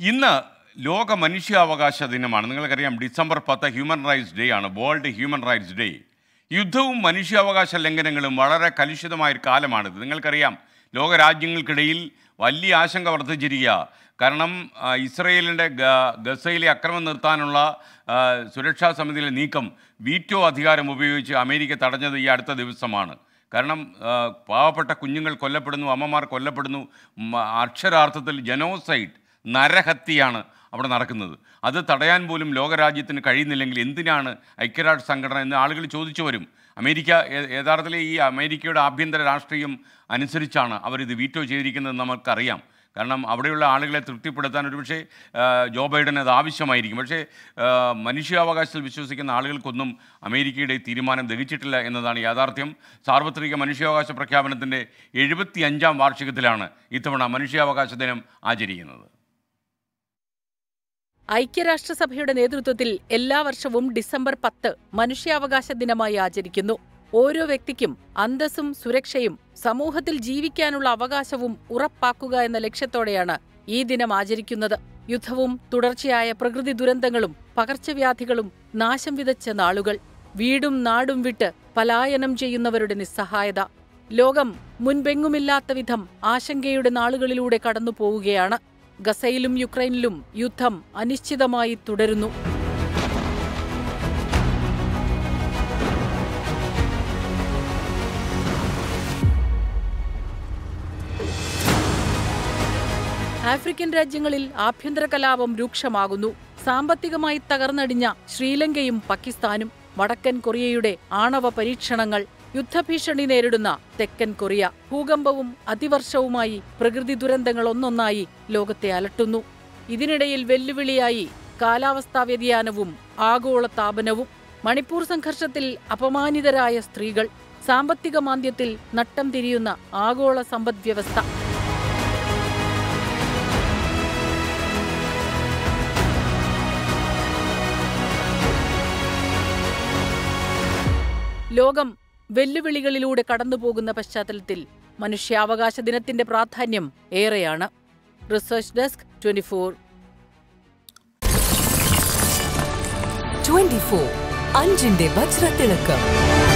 ഇന്ന് ലോക മനുഷ്യാവകാശ ദിനമാണ് നിങ്ങൾക്കറിയാം ഡിസംബർ പത്ത് ഹ്യൂമൻ റൈറ്റ്സ് ഡേ ആണ് വേൾഡ് ഹ്യൂമൻ റൈറ്റ്സ് ഡേ യുദ്ധവും മനുഷ്യാവകാശ ലംഘനങ്ങളും വളരെ കലുഷിതമായൊരു കാലമാണിത് നിങ്ങൾക്കറിയാം ലോകരാജ്യങ്ങൾക്കിടയിൽ വലിയ ആശങ്ക വർദ്ധിച്ചിരിക്കുക കാരണം ആ, ഇസ്രയേലിൻ്റെ ഗ- ഗസയിലെ അക്രമം നിർത്താനുള്ള ആ, സുരക്ഷാ സമിതിയിലെ നീക്കം വീറ്റോ അധികാരം ഉപയോഗിച്ച് അമേരിക്ക തടഞ്ഞത് ഈ അടുത്ത ദിവസമാണ് കാരണം ആ, പാവപ്പെട്ട കുഞ്ഞുങ്ങൾ കൊല്ലപ്പെടുന്നു അമ്മമാർ കൊല്ലപ്പെടുന്നു മ- അക്ഷരാർത്ഥത്തിൽ ജനോസൈഡ് നരഹത്യയാണ് അവിടെ നടക്കുന്നത് അത് തടയാൻ പോലും ലോകരാജ്യത്തിന് കഴിയുന്നില്ലെങ്കിൽ എന്തിനാണ് ഐക്യരാഷ്ട്ര സംഘടന എന്ന് ആളുകൾ ചോദിച്ചു വരും അമേരിക്ക യ- യഥാർത്ഥത്തിൽ ഈ അമേരിക്കയുടെ ആഭ്യന്തര രാഷ്ട്രീയം അനുസരിച്ചാണ് അവരിത് വീറ്റോ ചെയ്തിരിക്കുന്നത് നമുക്കറിയാം കാരണം അവിടെയുള്ള ആളുകളെ തൃപ്തിപ്പെടുത്താൻ ഒരുപക്ഷെ ആ, ജോ ബൈഡൻ അത് ആവശ്യമായിരിക്കും പക്ഷേ ആ, മനുഷ്യാവകാശത്തിൽ വിശ്വസിക്കുന്ന ആളുകൾക്കൊന്നും അമേരിക്കയുടെ ഈ തീരുമാനം ദഹിച്ചിട്ടില്ല എന്നതാണ് യാഥാർത്ഥ്യം സാർവത്രിക മനുഷ്യാവകാശ പ്രഖ്യാപനത്തിൻ്റെ എഴുപത്തി അഞ്ചാം വാർഷികത്തിലാണ് ഇത്തവണ മനുഷ്യാവകാശ ദിനം ആചരിക്കുന്നത് ഐക്യരാഷ്ട്രസഭയുടെ നേതൃത്വത്തിൽ എല്ലാ വർഷവും ഡിസംബർ പത്ത് മനുഷ്യാവകാശ ദിനമായി ആചരിക്കുന്നു ഓരോ വ്യക്തിക്കും അന്തസ്സും സുരക്ഷയും സമൂഹത്തിൽ ജീവിക്കാനുള്ള അവകാശവും ഉറപ്പാക്കുക എന്ന ലക്ഷ്യത്തോടെയാണ് ഈ ദിനം ആചരിക്കുന്നത് യുദ്ധവും തുടർച്ചയായ പ്രകൃതി ദുരന്തങ്ങളും പകർച്ചവ്യാധികളും നാശം വിതച്ച നാളുകൾ വീടും നാടും വിട്ട് പലായനം ചെയ്യുന്നവരുടെ നിസ്സഹായത ലോകം മുൻപെങ്ങുമില്ലാത്ത വിധം ആശങ്കയുടെ നാളുകളിലൂടെ കടന്നു പോവുകയാണ് ഗസയിലും യുക്രൈനിലും യുദ്ധം അനിശ്ചിതമായി തുടരുന്നു ആഫ്രിക്കൻ രാജ്യങ്ങളിൽ ആഭ്യന്തര കലാപം രൂക്ഷമാകുന്നു സാമ്പത്തികമായി തകർന്നടിഞ്ഞ ശ്രീലങ്കയും പാകിസ്ഥാനും വടക്കൻ കൊറിയയുടെ ആണവ പരീക്ഷണങ്ങൾ യുദ്ധഭീഷണി നേരിടുന്ന തെക്കൻ കൊറിയ ഭൂകമ്പവും അതിവർഷവുമായി പ്രകൃതി ദുരന്തങ്ങൾ ഒന്നൊന്നായി ലോകത്തെ അലട്ടുന്നു ഇതിനിടയിൽ വെല്ലുവിളിയായി കാലാവസ്ഥാ വ്യതിയാനവും ആഗോള താപനവും മണിപ്പൂർ സംഘർഷത്തിൽ അപമാനിതരായ സ്ത്രീകൾ സാമ്പത്തിക മാന്ദ്യത്തിൽ നട്ടം തിരിയുന്ന ആഗോള സമ്പദ്വ്യവസ്ഥ ലോകം വെല്ലുവിളികളിലൂടെ കടന്നുപോകുന്ന പശ്ചാത്തലത്തിൽ മനുഷ്യാവകാശ ദിനത്തിന്റെ പ്രാധാന്യം ഏറെയാണ് റിസർച്ച് ഡെസ്ക് ട്വന്റി ഫോർ 24 അഞ്ചിന്റെ വജ്രത്തിളക്കം